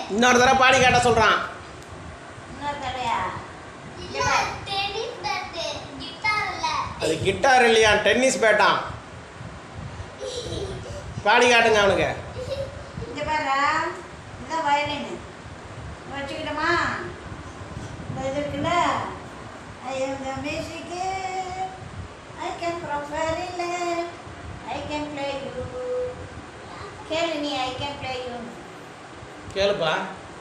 இன்னொரு தடவை பாடி கேட்ட சொல்கிறான் இன்னொரு தடையா இல்ல டென்னிஸ் பேட்டு கிட்டார் இல்ல அது கிட்டார் இல்லையா டென்னிஸ் பேட்டான் பாடி காட்டுங்க அவனுக்கு இங்க பாரு இதுதான் வயலின் வச்சுக்கிட்டோமா இந்த இது இருக்குல்ல I am the music I can from fairyland I can play you கேளு நீ ஐ கேன் ப்ளே யூ கேளுப்பா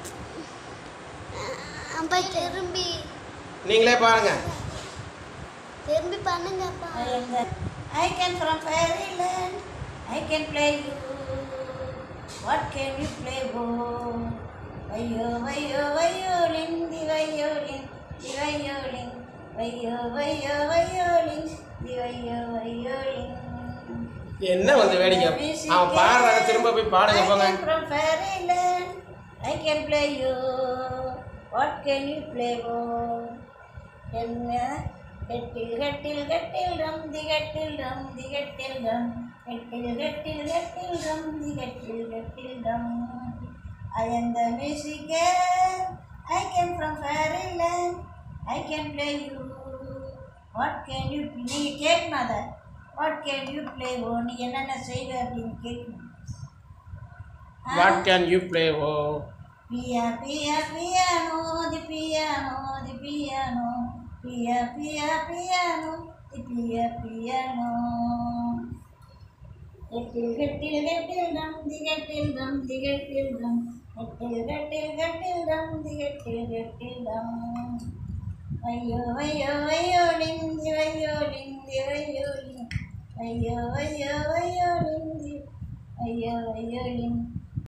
அப்பா திரும்பி நீங்களே பாருங்க திரும்பி பண்ணுங்கப்பா I am the I can from fairyland. I can play you. What can you play, oh? Vayo, vayo, violin, the violin, the violin. Vayo, vayo, violin, the vayo, violin. என்ன வந்து வேடிக்கை அவன் பாடுறத திரும்ப போய் பாடுங்க I போங்க can from fairyland. I can play you. What can you play, oh? என்ன கட்டில் கட்டில் கட்டில் ரம் தி கட்டில் ரம் தி கட்டில் ரம் கட்டில் கட்டில் கட்டில் ரம் தி கட்டில் கட்டில் ரம் I am the music I came from fairyland I can play you What can you நீ கேட்கணும் அதை What can you play ஓ நீ என்னென்ன செய்வ அப்படின்னு கேட்கணும் what can you play oh Pia, pia, piano, the piano, the piano. Pia, pia, piano, the pia, piano. Kettle kettle kettle drum the kettle drum the kettle drum kettle kettle kettle drum the Kettle kettle டம் ஐயோ ஐயோ ஐயோ லிந்தி ஐயோ லிந்தி ஐயோ லிந்தி ஐயோ ஐயோ ஐயோ லிந்தி ஐயோ ஐயோ லிந்தி